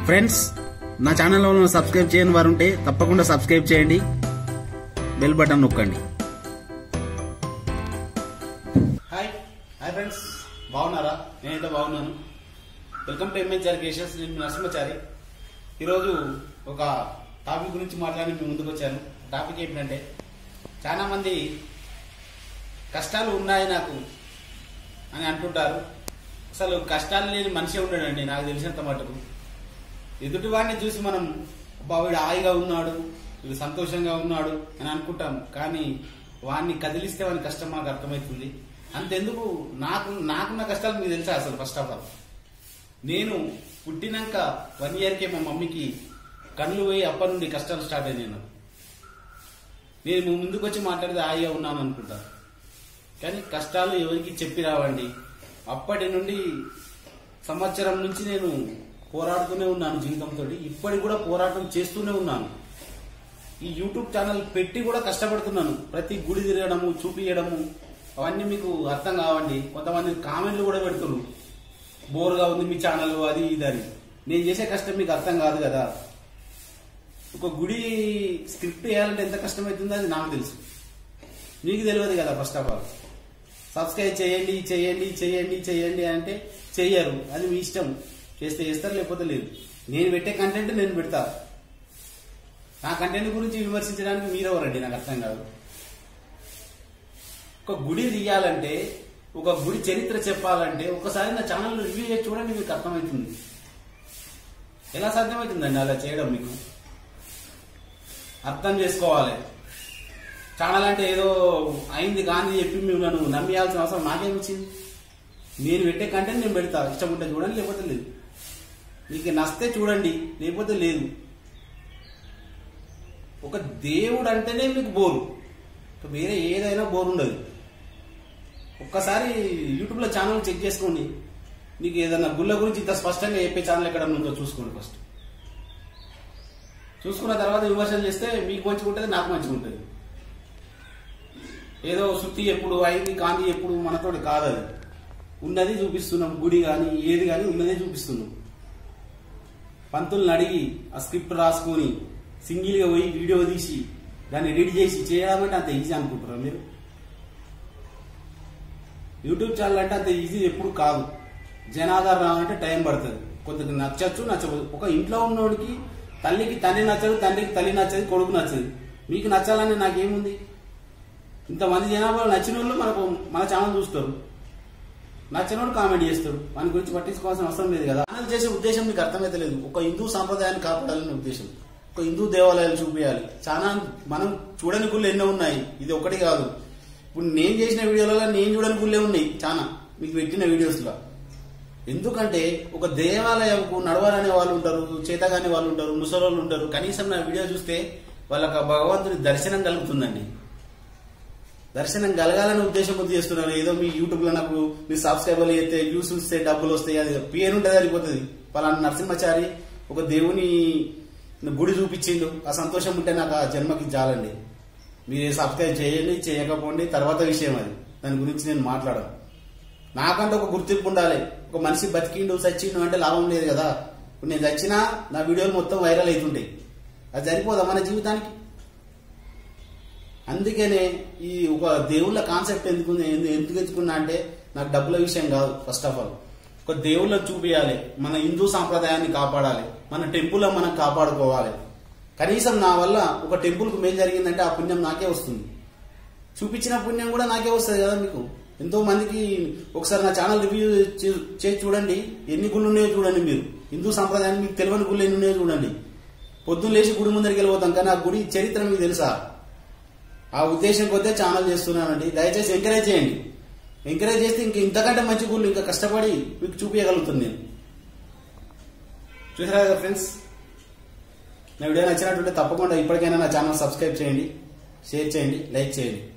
friends నా ఛానల్లో subscribe చేయని వారు ఉంటే తప్పకుండా సబ్స్క్రైబ్ చేయండి బెల్ బటన్ నొక్కండి హాయ్ హాయ్ ఫ్రెండ్స్ బాగున్నారా నేనైతే బాగున్నాను వెల్కమ్ టు ఎంహెచ్ఆర్ కేషన్స్ నేను మీ నరసింహచారి ఈరోజు ఒక టాపిక్ గురించి మాట్లాడి మీ ముందుకు వచ్చాను టాపిక్ ఏంటంటే చాలా మంది కష్టాలు ఉన్నాయి నాకు అని అంటుంటారు అసలు కష్టాలు లేని మనిషి ఉండడండి నాకు తెలిసినంత మటుకు ఎదుటి వాడిని చూసి మనం అబ్బా వీడు హాయిగా ఉన్నాడు వీడు సంతోషంగా ఉన్నాడు అని అనుకుంటాం కానీ వాడిని కదిలిస్తే వాని కష్టం మాకు అర్థమవుతుంది అంతెందుకు నాకు నాకున్న కష్టాలు మీకు తెలుసా అసలు ఫస్ట్ ఆఫ్ ఆల్ నేను పుట్టినాక వన్ ఇయర్కే మా మమ్మీకి కళ్ళు పోయి అప్పటి నుండి కష్టాలు స్టార్ట్ అయ్యాయి నాకు నేను ముందుకు వచ్చి మాట్లాడితే హాయిగా ఉన్నాను అనుకుంటా కానీ కష్టాలు ఎవరికి చెప్పి రావండి అప్పటి నుండి సంవత్సరం నుంచి నేను పోరాడుతూనే ఉన్నాను జీవితంతో ఇప్పటికి కూడా పోరాటం చేస్తూనే ఉన్నాను ఈ యూట్యూబ్ ఛానల్ పెట్టి కూడా కష్టపడుతున్నాను ప్రతి గుడి తిరగడము చూపించడము అవన్నీ మీకు అర్థం కావండి కొంతమంది కామెంట్లు కూడా పెడుతున్నారు బోర్గా ఉంది మీ ఛానల్ అది ఇది అని నేను చేసే కష్టం మీకు అర్థం కాదు కదా ఒక గుడి స్క్రిప్ట్ వేయాలంటే ఎంత కష్టమవుతుందో అది నాకు తెలుసు మీకు తెలియదు కదా ఫస్ట్ ఆఫ్ ఆల్ సబ్స్క్రైబ్ చేయండి చేయండి చేయండి చేయండి అంటే చెయ్యరు అది మీ ఇష్టం చేస్తే చేస్తారు లేకపోతే లేదు నేను పెట్టే కంటెంట్ నేను పెడతా నా కంటెంట్ గురించి విమర్శించడానికి మీరెవరండి నాకు అర్థం కాదు ఒక గుడి తీయాలంటే ఒక గుడి చరిత్ర చెప్పాలంటే ఒకసారి నా ఛానల్ రివ్యూ చేసి చూడండి మీకు అర్థమవుతుంది ఎలా సాధ్యమవుతుందండి అలా చేయడం మీకు అర్థం చేసుకోవాలి ఛానల్ అంటే ఏదో అయింది కానీ చెప్పి మిమ్మల్ని నమ్మేయాల్సిన అవసరం నాకేమిచ్చింది నేను పెట్టే కంటెంట్ నేను పెడతా ఇష్టం ఉంటే చూడండి లేకపోతే లేదు మీకు నస్తే చూడండి లేకపోతే లేదు ఒక దేవుడు అంటేనే మీకు బోరు ఇక వేరే ఏదైనా బోర్ ఉండదు ఒక్కసారి యూట్యూబ్లో ఛానల్ చెక్ చేసుకోండి మీకు ఏదైనా గుళ్ళ గురించి ఇంత స్పష్టంగా చెప్పే ఛానల్ ఎక్కడ ఉందో చూసుకోండి ఫస్ట్ చూసుకున్న తర్వాత విమర్శలు చేస్తే మీకు మంచిగా ఉంటుంది నాకు మంచిగా ఉంటుంది ఏదో శుద్ధి ఎప్పుడు అయింది కాంతి ఎప్పుడు మనతోటి కాదు అది ఉన్నది చూపిస్తున్నాం గుడి కానీ ఏది కానీ ఉన్నదే చూపిస్తున్నాం పంతుల్ని అడిగి ఆ స్క్రిప్ట్ రాసుకొని సింగిల్గా పోయి వీడియో తీసి దాన్ని ఎడిట్ చేసి చేయడం అంటే అంత ఈజీ అనుకుంటారా మీరు యూట్యూబ్ ఛానల్ అంటే అంత ఈజీ ఎప్పుడు కాదు జనాధార రావాలంటే టైం పడుతుంది కొద్దిగా నచ్చచ్చు నచ్చదు ఒక ఇంట్లో ఉన్నోడికి తల్లికి తండ్రి నచ్చదు తండ్రికి తల్లి నచ్చదు కొడుకు నచ్చదు మీకు నచ్చాలని నాకేముంది ఇంతమంది జనాభా నచ్చిన వాళ్ళు మనకు మన ఛానల్ చూస్తారు నచ్చినోడు కామెంట్ చేస్తాడు వాని గురించి పట్టించుకోవాల్సిన అవసరం లేదు కదా ఛానల్ చేసే ఉద్దేశం మీకు అర్థమైతే లేదు ఒక హిందూ సాంప్రదాయాన్ని కాపాడాలనే ఉద్దేశం ఒక హిందూ దేవాలయాలు చూపించాలి చాలా మనం చూడని గుళ్ళు ఎన్నో ఉన్నాయి ఇది ఒకటి కాదు ఇప్పుడు నేను చేసిన వీడియోలలో నేను చూడని గుళ్ళే ఉన్నాయి చాలా మీకు పెట్టిన వీడియోస్లో ఎందుకంటే ఒక దేవాలయంకు నడవాలనే వాళ్ళు ఉంటారు చేతగానే వాళ్ళు ఉంటారు ముసలోళ్ళు ఉంటారు కనీసం నా వీడియో చూస్తే వాళ్ళకి ఆ భగవంతుడి దర్శనం కలుగుతుందండి దర్శనం కలగాలని ఉద్దేశం కొద్ది చేస్తున్నారు ఏదో మీ యూట్యూబ్ లో నాకు మీ సబ్స్క్రైబర్లు అయితే వ్యూస్ వస్తే డబ్బులు వస్తాయి అది పేరు ఉంటుంది వెళ్ళిపోతుంది పలానా నరసింహచారి ఒక దేవుని గుడి చూపించిండు ఆ సంతోషం ఉంటే నాకు ఆ జన్మకి చాలండి మీరు సబ్స్క్రైబ్ చేయండి చేయకపోండి తర్వాత విషయం అది దాని గురించి నేను మాట్లాడను నాకంటే ఒక గుర్తింపు ఉండాలి ఒక మనిషి బతికిండు చచ్చిండు అంటే లాభం లేదు కదా ఇప్పుడు నేను చచ్చినా నా వీడియోలు మొత్తం వైరల్ అవుతుంటాయి అది సరిపోదా మన జీవితానికి అందుకనే ఈ ఒక దేవుళ్ళ కాన్సెప్ట్ ఎందుకు ఎందుకు ఎంచుకున్నా అంటే నాకు డబ్బుల విషయం కాదు ఫస్ట్ ఆఫ్ ఆల్ ఒక దేవుళ్ళ చూపించాలి మన హిందూ సాంప్రదాయాన్ని కాపాడాలి మన టెంపుల్ మనం కాపాడుకోవాలి కనీసం నా వల్ల ఒక టెంపుల్కి మేలు జరిగిందంటే ఆ పుణ్యం నాకే వస్తుంది చూపించిన పుణ్యం కూడా నాకే వస్తుంది కదా మీకు ఎంతో మందికి ఒకసారి నా ఛానల్ రివ్యూ చేసి చూడండి ఎన్ని గుళ్ళు ఉన్నాయో చూడండి మీరు హిందూ సాంప్రదాయాన్ని మీకు తెలియని గుళ్ళు ఎన్ని ఉన్నాయో చూడండి పొద్దున్న లేచి గుడి ముందరికి వెళ్ళిపోతాం కానీ ఆ గుడి చరిత్ర మీకు తెలుసా ఆ ఉద్దేశం కొద్దే ఛానల్ చేస్తున్నానండి దయచేసి ఎంకరేజ్ చేయండి ఎంకరేజ్ చేస్తే ఇంక ఇంతకంటే మంచి గుళ్ళు ఇంకా కష్టపడి మీకు చూపించగలుగుతుంది నేను చూసారా కదా ఫ్రెండ్స్ నా వీడియో నచ్చినట్టుంటే తప్పకుండా ఇప్పటికైనా నా ఛానల్ సబ్స్క్రైబ్ చేయండి షేర్ చేయండి లైక్ చేయండి